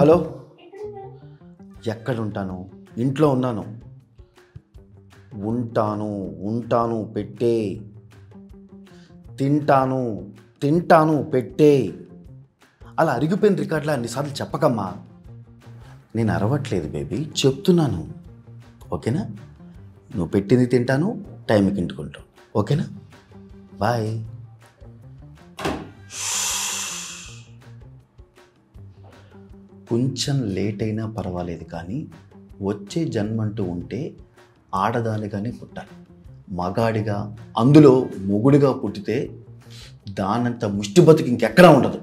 Hello ఎక్కడుంటాను ఇంట్లో ఉన్నాను ఉంటాను ఉంటాను పెట్టే తింటాను తింటాను పెట్టే అలా అరిగిపోయిన రికార్డులా అన్నిసార్లు చెప్పకమ్మా నేను అరవట్లేదు బేబీ చెప్తున్నాను ఓకేనా నువ్వు పెట్టింది తింటాను టైంకి ఇంటుకుంటావు ఓకేనా బాయ్ కొంచెం లేట్ అయినా పర్వాలేదు కానీ వచ్చే జన్మంటూ ఉంటే ఆడదానిగానే పుట్టాలి మగాడిగా అందులో మొగుడిగా పుట్టితే దానంత ముష్టి బతుకు ఇంకెక్కడా ఉండదు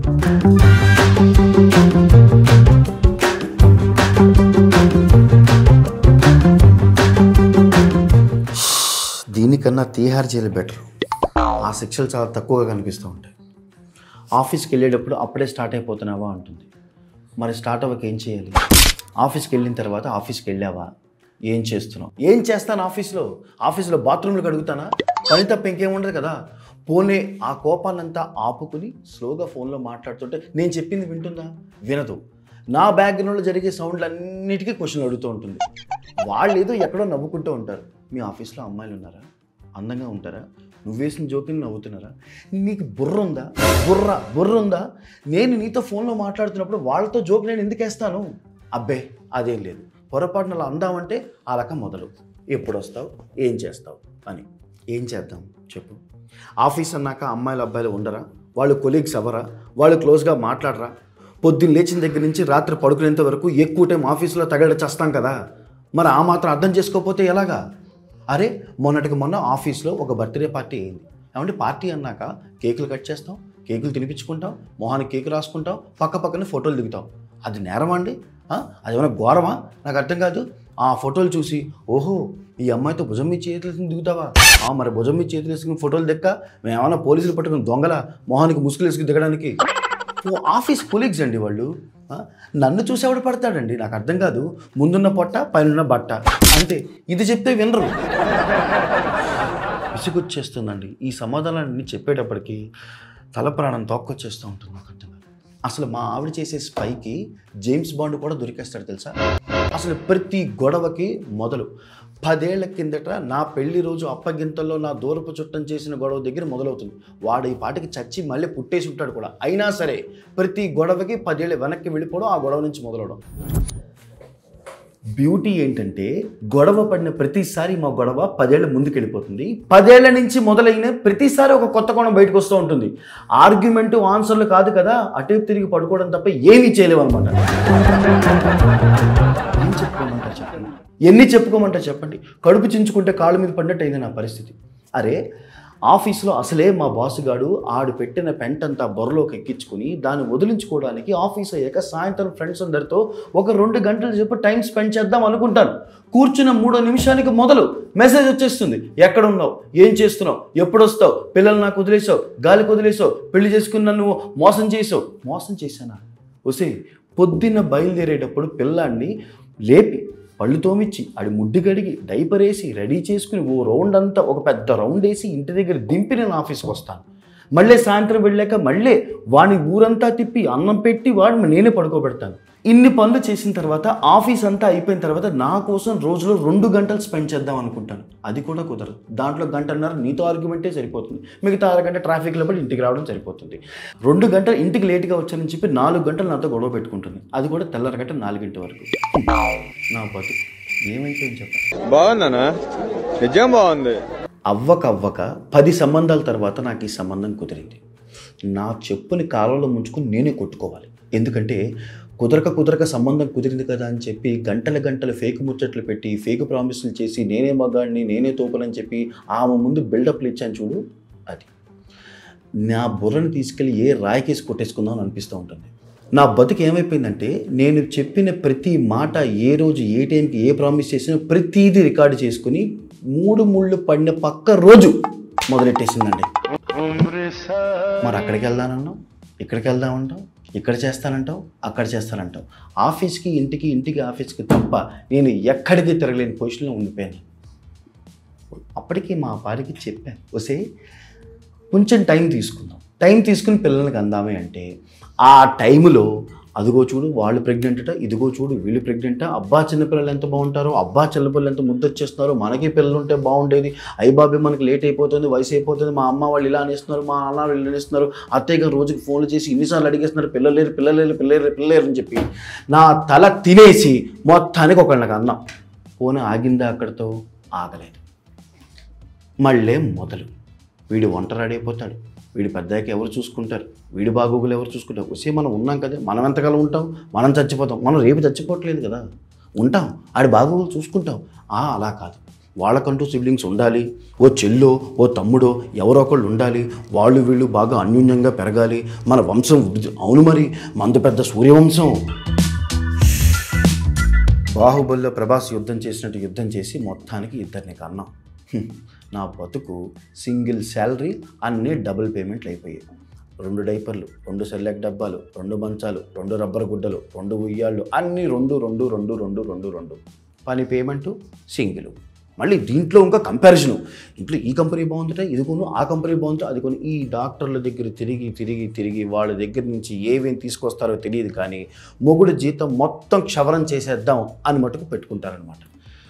దీనికన్నా తీహార్ జైలు బెటర్ ఆ శిక్షలు చాలా తక్కువగా కనిపిస్తూ ఉంటాయి ఆఫీస్కి వెళ్ళేటప్పుడు అప్పుడే స్టార్ట్ అయిపోతున్నావా అంటుంది మరి స్టార్ట్ అవ్వక ఏం చేయాలి ఆఫీస్కి వెళ్ళిన తర్వాత ఆఫీస్కి వెళ్ళావా ఏం చేస్తున్నావు ఏం చేస్తాను ఆఫీస్లో ఆఫీస్లో బాత్రూంలో కడుగుతానా పని తప్ప ఇంకేం ఉండదు కదా పోనే ఆ కోపాలంతా ఆపుకుని స్లోగా ఫోన్లో మాట్లాడుతుంటే నేను చెప్పింది వింటుందా వినదు నా బ్యాక్గ్రౌండ్లో జరిగే సౌండ్లన్నిటికీ క్వశ్చన్లు అడుగుతూ ఉంటుంది వాళ్ళు ఏదో ఎక్కడో నవ్వుకుంటూ ఉంటారు మీ ఆఫీస్లో అమ్మాయిలు ఉన్నారా అందంగా ఉంటారా నువ్వు వేసిన జోకిని నవ్వుతున్నారా నీకు బుర్ర ఉందా బుర్ర బుర్ర ఉందా నేను నీతో ఫోన్లో మాట్లాడుతున్నప్పుడు వాళ్ళతో జోక్ నేను ఎందుకు వేస్తాను అబ్బే అదేం లేదు పొరపాటున అలా అందామంటే ఆ రకం మొదలు ఎప్పుడు వస్తావు ఏం చేస్తావు అని ఏం చేద్దాం చెప్పు ఆఫీస్ అన్నాక అమ్మాయిలు అబ్బాయిలు ఉండరా వాళ్ళు కొలీగ్స్ అవ్వరా వాళ్ళు క్లోజ్గా మాట్లాడరా పొద్దున్న లేచిన దగ్గర నుంచి రాత్రి పడుకునేంత వరకు ఎక్కువ టైం ఆఫీస్లో తగడ చేస్తాం కదా మరి ఆ మాత్రం అర్థం చేసుకోకపోతే ఎలాగా అరే మొన్నటికి మొన్న ఆఫీస్లో ఒక బర్త్డే పార్టీ అయింది ఏమంటే పార్టీ అన్నాక కేకులు కట్ చేస్తాం కేకులు తినిపించుకుంటాం మొహానికి కేకు రాసుకుంటాం పక్క పక్కన ఫోటోలు దిగుతాం అది నేరమా అండి ఆ? అది ఏమైనా ఘోరమా నాకు అర్థం కాదు ఆ ఫోటోలు చూసి ఓహో ఈ అమ్మాయితో భుజం మీద చేతులు వేసుకుని దిగుతావా ఆ మరి భుజం మీద చేతులు వేసుకుని ఫోటోలు దెక్క మేము ఏమైనా పోలీసులు పట్టుకుని దొంగల మొహానికి ముసుగులు వేసుకుని దిగడానికి ఓ ఆఫీస్ కొలీగ్స్ అండి వాళ్ళు ఆ? నన్ను చూసి ఎవడు పడతాడండి నాకు అర్థం కాదు ముందున్న పొట్ట పైన బట్ట అంతే ఇది చెప్తే వినరు విసుగొచ్చేస్తుందండి ఈ సమాధానాలన్నీ చెప్పేటప్పటికి తల ప్రాణం తోక్కొచ్చేస్తూ ఉంటుంది నాకు అర్థం కాదు అసలు మా ఆవిడ చేసే స్పైకి జేమ్స్ బాండ్ కూడా దొరికేస్తాడు తెలుసా అసలు ప్రతి గొడవకి మొదలు పదేళ్ల కిందట నా పెళ్లి రోజు అప్పగింతల్లో నా దూరపు చుట్టం చేసిన గొడవ దగ్గర మొదలవుతుంది వాడు ఈ పాటికి చచ్చి మళ్ళీ పుట్టేసి ఉంటాడు కూడా అయినా సరే ప్రతి గొడవకి పదేళ్ళ వెనక్కి వెళ్ళిపోవడం ఆ గొడవ నుంచి మొదలవడం బ్యూటీ ఏంటంటే గొడవ పడిన ప్రతిసారి మా గొడవ పదేళ్ల ముందుకు వెళ్ళిపోతుంది పదేళ్ల నుంచి మొదలైన ప్రతిసారి ఒక కొత్త కోణం బయటకు వస్తూ ఉంటుంది ఆర్గ్యుమెంట్ ఆన్సర్లు కాదు కదా అటు తిరిగి పడుకోవడం తప్ప ఏమీ చేయలేవు అనమాట ఏం చెప్పుకోమంటారు చెప్పండి ఎన్ని చెప్పుకోమంటారు చెప్పండి కడుపు చించుకుంటే కాళ్ళ మీద పడినట్టు అయింది నా పరిస్థితి అరే ఆఫీస్లో అసలే మా బాసుగాడు ఆడు పెట్టిన పెంట్ అంతా బొరలోకి ఎక్కించుకుని దాన్ని వదిలించుకోవడానికి ఆఫీస్ అయ్యాక సాయంత్రం ఫ్రెండ్స్ అందరితో ఒక రెండు గంటలు చెప్పి టైం స్పెండ్ చేద్దాం అనుకుంటాను కూర్చున్న మూడో నిమిషానికి మొదలు మెసేజ్ వచ్చేస్తుంది ఎక్కడ ఉన్నావు ఏం చేస్తున్నావు ఎప్పుడు వస్తావు పిల్లలు నాకు వదిలేసావు గాలికి వదిలేసావు పెళ్లి చేసుకుని నన్ను మోసం చేసావు మోసం చేశానా వసే పొద్దున్న బయలుదేరేటప్పుడు పిల్లాడిని లేపి పళ్ళు తోమిచ్చి ఆడి ముడ్డు కడిగి డైపర్ వేసి రెడీ చేసుకుని ఓ రౌండ్ అంతా ఒక పెద్ద రౌండ్ వేసి ఇంటి దగ్గర దింపి నేను ఆఫీస్కి వస్తాను మళ్ళీ సాయంత్రం వెళ్ళాక మళ్ళీ వాడిని ఊరంతా తిప్పి అన్నం పెట్టి వాడిని నేనే పడుకోబెడతాను ఇన్ని పనులు చేసిన తర్వాత ఆఫీస్ అంతా అయిపోయిన తర్వాత నా కోసం రోజులో రెండు గంటలు స్పెండ్ చేద్దాం అనుకుంటాను అది కూడా కుదరదు దాంట్లో గంటన్నర నీతో ఆర్గ్యుమెంటే సరిపోతుంది మిగతా అరగంట ట్రాఫిక్లో పడి ఇంటికి రావడం సరిపోతుంది రెండు గంటలు ఇంటికి లేట్గా వచ్చానని చెప్పి నాలుగు గంటలు నాతో గొడవ పెట్టుకుంటుంది అది కూడా తెల్లరగంట నాలుగింటి వరకు నా బతుకు ఏమైపోయింది చెప్పండి బాగుందనా నిజం బాగుంది అవ్వక అవ్వక పది సంబంధాల తర్వాత నాకు ఈ సంబంధం కుదిరింది నా చెప్పుని కాలంలో ముంచుకుని నేనే కొట్టుకోవాలి ఎందుకంటే కుదరక కుదరక సంబంధం కుదిరింది కదా అని చెప్పి గంటల గంటలు ఫేక్ ముచ్చట్లు పెట్టి ఫేక్ ప్రామిసులు చేసి నేనే మగాడిని నేనే తోపనని చెప్పి ఆమె ముందు బిల్డప్లు ఇచ్చాను చూడు అది నా బుర్రని తీసుకెళ్ళి ఏ రాయికేసి కొట్టేసుకుందాం అని అనిపిస్తూ ఉంటుంది నా బతుకు ఏమైపోయిందంటే నేను చెప్పిన ప్రతి మాట ఏ రోజు ఏ టైంకి ఏ ప్రామిస్ చేసినా ప్రతిదీ రికార్డు చేసుకుని మూడు ముళ్ళు పడిన పక్క రోజు మొదలెట్టేసిందండి మరి అక్కడికి వెళ్దానన్నావు ఇక్కడికి వెళ్దామంటావు ఇక్కడ చేస్తానంటావు అక్కడ చేస్తానంటావు ఆఫీస్కి ఇంటికి ఇంటికి ఆఫీస్కి తప్ప నేను ఎక్కడికి తిరగలేని పొజిషన్లో ఉండిపోయాను అప్పటికి మా వారికి చెప్పాను వసే కొంచెం టైం తీసుకుందాం టైం తీసుకుని పిల్లలకి అందామే అంటే ఆ టైంలో అదిగో చూడు వాళ్ళు ప్రెగ్నెంట్ ఇదిగో చూడు వీళ్ళు ప్రెగ్నెంట్ అబ్బా చిన్నపిల్లలు ఎంత బాగుంటారో అబ్బా చిన్నపిల్లలు ఎంత ముద్దొచ్చేస్తున్నారో మనకి పిల్లలు ఉంటే బాగుండేది అయ్యి బాబీ మనకి లేట్ అయిపోతుంది వయసు అయిపోతుంది మా అమ్మ వాళ్ళు ఇలా అనేస్తున్నారు మా నాన్న వాళ్ళు ఇలా అనేస్తున్నారు అత్తయ్య గారు రోజుకి ఫోన్లు చేసి ఇన్నిసార్లు అడిగేస్తున్నారు పిల్లలు లేరు పిల్లలు లేరు పిల్లలు లేరు పిల్లలు లేరు అని చెప్పి నా తల తినేసి మొత్తానికి ఒకళ్ళకి అన్నాం పోనీ ఆగిందా అక్కడితో ఆగలేదు మళ్ళీ మొదలు వీడు ఒంటరాడైపోతాడు వీడి పెద్దయ్యాక ఎవరు చూసుకుంటారు వీడి బాగోగులు ఎవరు చూసుకుంటారు వచ్చి మనం ఉన్నాం కదా మనం ఎంతకాలం ఉంటాం మనం చచ్చిపోతాం మనం రేపు చచ్చిపోవట్లేదు కదా ఉంటాం ఆడి బాగోగులు చూసుకుంటాం ఆ అలా కాదు వాళ్ళకంటూ సిబ్లింగ్స్ ఉండాలి ఓ చెల్లో ఓ తమ్ముడో ఎవరో ఒకళ్ళు ఉండాలి వాళ్ళు వీళ్ళు బాగా అన్యోన్యంగా పెరగాలి మన వంశం వృద్ధి- అవును మరి మందు పెద్ద సూర్యవంశం బాహుబలిలో ప్రభాస్ యుద్ధం చేసినట్టు యుద్ధం చేసి మొత్తానికి ఇద్దరిని కన్నాం హ్మ్. నా బతుకు సింగిల్ శాలరీ అన్నీ డబుల్ పేమెంట్లు అయిపోయాయి రెండు డైపర్లు రెండు సెల్లెక్ డబ్బాలు రెండు మంచాలు రెండు రబ్బర్ గుడ్డలు రెండు ఉయ్యాళ్ళు అన్నీ రెండు రెండు రెండు రెండు రెండు రెండు పని పేమెంటు సింగిల్ మళ్ళీ దీంట్లో ఇంకా కంపారిజను ఇంట్లో ఈ కంపెనీ బాగుందట ఇది కొను ఆ కంపెనీ బాగుంది అది కొను ఈ డాక్టర్ల దగ్గర తిరిగి తిరిగి తిరిగి వాళ్ళ దగ్గర నుంచి ఏమేమి తీసుకొస్తారో తెలియదు కానీ మొగుడు జీతం మొత్తం క్షవరం చేసేద్దాం అని మటుకు పెట్టుకుంటారనమాట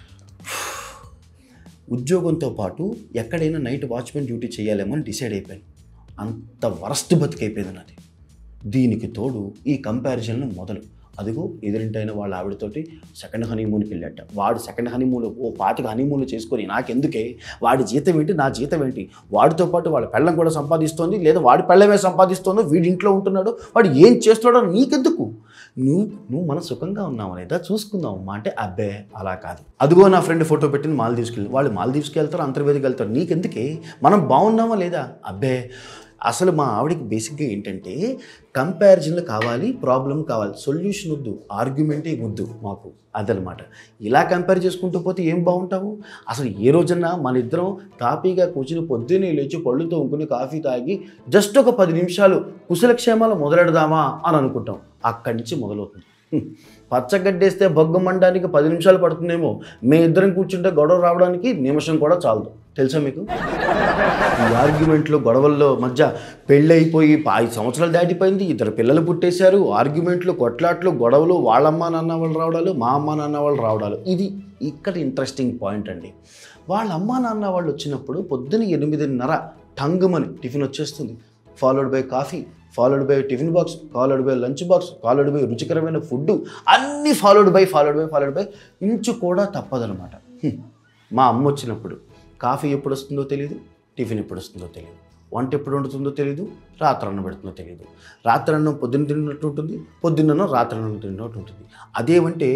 ఉద్యోగంతో పాటు ఎక్కడైనా నైట్ వాచ్మెన్ డ్యూటీ చేయాలేమో అని డిసైడ్ అయిపోయాను అంత వరస్ట్ బతికైపోయింది నాది దీనికి తోడు ఈ కంపారిజన్లు మొదలు అదిగో ఎదురింటైన వాళ్ళ ఆవిడతోటి సెకండ్ హనీమూన్కి వెళ్ళాట వాడు సెకండ్ హనీమూన్ ఓ పాతిక హనీమూన్లు చేసుకొని నాకెందుకే వాడి జీతం ఏంటి నా జీతం ఏంటి వాడితో పాటు వాళ్ళ పెళ్ళం కూడా సంపాదిస్తోంది లేదా వాడి పెళ్ళమే సంపాదిస్తోందో వీడి ఇంట్లో ఉంటున్నాడు వాడు ఏం చేస్తున్నాడో నీకెందుకు నువ్వు నువ్వు మన సుఖంగా ఉన్నావా లేదా చూసుకుందాం అమ్మా అంటే అబ్బే అలా కాదు అదిగో నా ఫ్రెండ్ ఫోటో పెట్టింది మాల్దీవ్స్కి వెళ్ళి వాళ్ళు మాల్దీవ్స్కి వెళ్తారు అంతర్వేదికి వెళ్తారు నీకెందుకే మనం బాగున్నామా లేదా అబ్బే అసలు మా ఆవిడకి బేసిక్గా ఏంటంటే కంపారిజన్లు కావాలి ప్రాబ్లం కావాలి సొల్యూషన్ వద్దు ఆర్గ్యుమెంటే వద్దు మాకు అదనమాట ఇలా కంపేర్ చేసుకుంటూ పోతే ఏం బాగుంటావు అసలు ఏ రోజన్నా మన ఇద్దరం కాపీగా కూర్చుని పొద్దున్నే లేచి పళ్ళు తోముకుని కాఫీ తాగి జస్ట్ ఒక పది నిమిషాలు కుశలక్షేమాలు మొదలెడదామా అని అనుకుంటాం అక్కడి నుంచి మొదలవుతుంది హ్మ్. పచ్చగడ్డేస్తే బొగ్గ మండడానికి పది నిమిషాలు పడుతుందేమో మీ ఇద్దరం కూర్చుంటే గొడవ రావడానికి నిమిషం కూడా చాలదు తెలుసా మీకు ఈ ఆర్గ్యుమెంట్లు గొడవల్లో మధ్య పెళ్ళి అయిపోయి ఐదు సంవత్సరాలు దాటిపోయింది ఇద్దరు పిల్లలు పుట్టేశారు ఆర్గ్యుమెంట్లు కొట్లాట్లు గొడవలు వాళ్ళమ్మ నాన్న వాళ్ళు రావడాలు మా అమ్మ నాన్న వాళ్ళు రావడాలు ఇది ఇక్కడ ఇంట్రెస్టింగ్ పాయింట్ అండి వాళ్ళ అమ్మ నాన్న వాళ్ళు వచ్చినప్పుడు పొద్దున ఎనిమిదిన్నర టంగుమని టిఫిన్ వచ్చేస్తుంది followed by coffee followed by tiffin box followed by lunch box followed by రుచికరమైన ఫుడ్ అన్నీ followed by followed by followed by inch కూడా తప్పదనమాట హ్మ్. మా అమ్మ వచ్చినప్పుడు కాఫీ ఎప్పుడు వస్తుందో తెలియదు టిఫిన్ ఎప్పుడు వస్తుందో తెలియదు వంట ఎప్పుడు వండుతుందో తెలియదు రాత్రి అన్నం పెడుతుందో తెలియదు రాత్రి అన్నం పొద్దున్న తిన్నట్టు ఉంటుంది పొద్దున్న రాత్రి అన్నం తిన్నట్టు ఉంటుంది అదేమంటే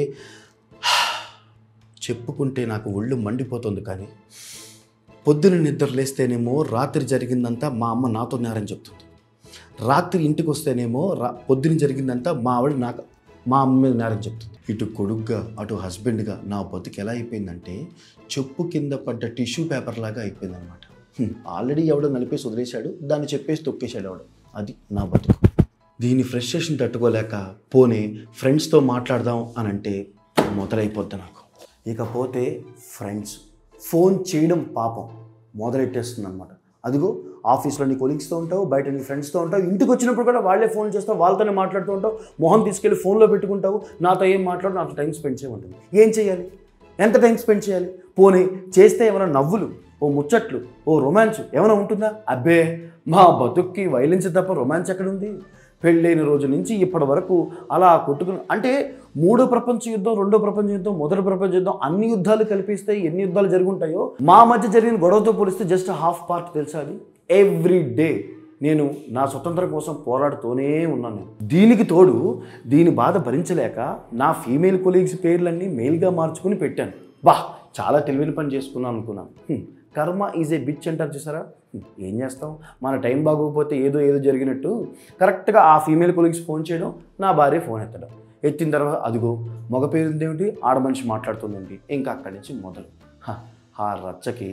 చెప్పుకుంటే నాకు ఒళ్ళు మండిపోతుంది కానీ పొద్దున నిద్ర లేస్తేనేమో రాత్రి జరిగిందంతా మా అమ్మ నాతో నేరం చెప్తుంది రాత్రి ఇంటికి వస్తేనేమో రా పొద్దున జరిగిందంతా మా ఆవిడ నాకు మా అమ్మ మీద నేరం చెప్తుంది ఇటు కొడుగ్గా అటు హస్బెండ్గా నా బతుకు ఎలా అయిపోయిందంటే చెప్పు కింద పడ్డ టిష్యూ పేపర్ లాగా అయిపోయింది అనమాట ఆల్రెడీ ఎవడో నలిపేసి వదిలేశాడు దాన్ని చెప్పేసి తొక్కేశాడు ఎవడు అది నా బతుకు దీని ఫ్రస్ట్రేషన్ తట్టుకోలేక పోనీ ఫ్రెండ్స్తో మాట్లాడదాం అని అంటే మొదలైపోద్ది నాకు ఇకపోతే ఫ్రెండ్స్ ఫోన్ చేయడం పాపం మొదలెట్టేస్తుంది అనమాట అదిగో ఆఫీస్లో నీ కొలీగ్స్తో ఉంటావు బయట నీ ఫ్రెండ్స్తో ఉంటావు ఇంటికి వచ్చినప్పుడు కూడా వాళ్ళే ఫోన్ చేస్తావు వాళ్ళతోనే మాట్లాడుతూ ఉంటావు మొహం తీసుకెళ్ళి ఫోన్లో పెట్టుకుంటావు నాతో ఏం మాట్లాడు నాతో టైం స్పెండ్ చేయమంటుంది ఏం చేయాలి ఎంత టైం స్పెండ్ చేయాలి పోనీ చేస్తే ఏమైనా నవ్వులు ఓ ముచ్చట్లు ఓ రొమాన్స్ ఏమైనా ఉంటుందా అబ్బే మా బతుక్కి వైలెన్స్ తప్ప రొమాన్స్ ఎక్కడుంది పెళ్ళైన రోజు నుంచి ఇప్పటి వరకు అలా కొట్టుకుని అంటే మూడో ప్రపంచ యుద్ధం రెండో ప్రపంచ యుద్ధం మొదటి ప్రపంచ యుద్ధం అన్ని యుద్ధాలు కలిపిస్తే ఎన్ని యుద్ధాలు జరుగుంటాయో మా మధ్య జరిగిన గొడవతో పోలిస్తే జస్ట్ హాఫ్ పార్ట్ తెలుసా అది ఎవ్రీ డే నేను నా స్వతంత్రం కోసం పోరాడుతూనే ఉన్నాను నేను. దీనికి తోడు దీని బాధ భరించలేక నా ఫీమేల్ కొలీగ్స్ పేర్లన్నీ మెయిల్గా మార్చుకుని పెట్టాను బా చాలా తెలివైన పని చేసుకున్నాను అనుకున్నాను హ్మ్. కర్మ ఈజ్ ఏ బిచ్ అంటారు చూసారా హ్మ్. ఏం చేస్తాం మన టైం బాగోకపోతే ఏదో ఏదో జరిగినట్టు కరెక్ట్గా ఆ ఫీమేల్ కొలీగ్స్ ఫోన్ చేయడం నా భార్య ఫోన్ ఎత్తడం ఎత్తిన తర్వాత అదిగో మగ పేరు ఏమిటి ఆడ మనిషి మాట్లాడుతుందండి ఇంకా అక్కడి నుంచి మొదలు హ, ఆ రచ్చకి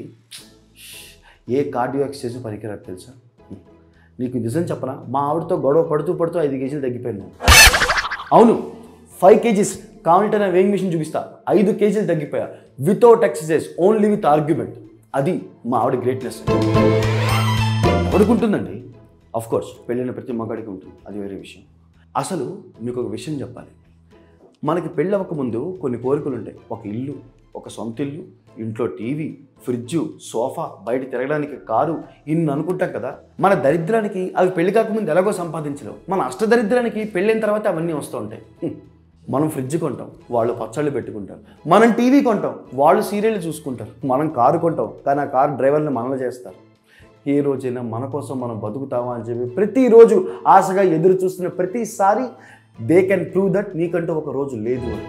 ఏ కార్డియో ఎక్సైజ్ పనికిరాదు తెలుసా హ్మ్. నీకు నిజం చెప్పనా మా ఆవిడతో గొడవ పడుతూ పడుతూ ఐదు కేజీలు తగ్గిపోయాను నేను. అవును ఫైవ్ కేజీస్ కావాలంటే నా వేయింగ్ మిషన్ చూపిస్తా ఐదు కేజీలు తగ్గిపోయా without exercise only with argument అది మా ఆవిడ గ్రేట్నెస్ ఎవరికి ఉంటుందండి అఫ్ కోర్స్ పెళ్ళైన ప్రతి మగాడికి ఉంటుంది అది వేరే విషయం అసలు మీకు ఒక విషయం చెప్పాలి మనకి పెళ్ళి అవ్వకముందు కొన్ని కోరికలు ఉంటాయి ఒక ఇల్లు ఒక సొంత ఇల్లు ఇంట్లో టీవీ ఫ్రిడ్జ్ సోఫా బయట తిరగడానికి కారు ఇన్ని అనుకుంటాం కదా మన దరిద్రానికి అవి పెళ్లి కాకముందు ఎలాగో సంపాదించలేవు మన అష్టదరిద్రానికి పెళ్ళైన తర్వాత అవన్నీ వస్తూ ఉంటాయి హ్మ్. మనం ఫ్రిడ్జ్ కొంటాం వాళ్ళు పచ్చళ్ళు పెట్టుకుంటారు మనం టీవీ కొంటాం వాళ్ళు సీరియల్ చూసుకుంటారు మనం కారు కొంటాం కానీ ఆ కారు డ్రైవర్ని మనలో చేస్తారు ఏ రోజైనా మన కోసం మనం బతుకుతామా అని చెప్పి ప్రతిరోజు ఆశగా ఎదురు చూస్తున్న ప్రతిసారి దే కెన్ ప్రూవ్ దట్ నీకంటూ ఒక రోజు లేదు అని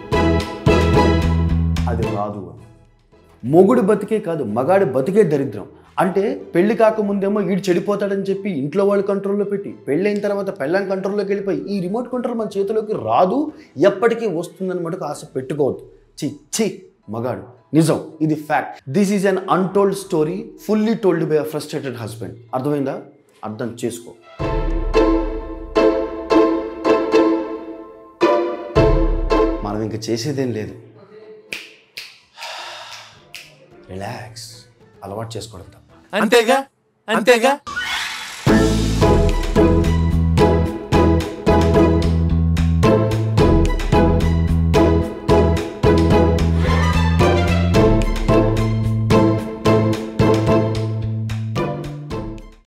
అది రాదు అని మొగుడు బతికే కాదు మగాడి బతికే దరిద్రం అంటే పెళ్లి కాకముందేమో వీడు చెడిపోతాడని చెప్పి ఇంట్లో వాళ్ళు కంట్రోల్లో పెట్టి పెళ్ళైన తర్వాత పెళ్ళం కంట్రోల్లోకి వెళ్ళిపోయి ఈ రిమోట్ కంట్రోల్ మన చేతిలోకి రాదు ఎప్పటికీ వస్తుందని మటుకు ఆశ పెట్టుకోవద్దు చి చి మగాడు నిజం ఇది fact this is an untold story fully told by a frustrated husband అర్థమైందా అర్థం చేసుకో మనం ఇంకా చేసేదేం లేదు రిలాక్స్ అలవాటు చేసుకోవడం తప్ప అంతేగా అంతేగా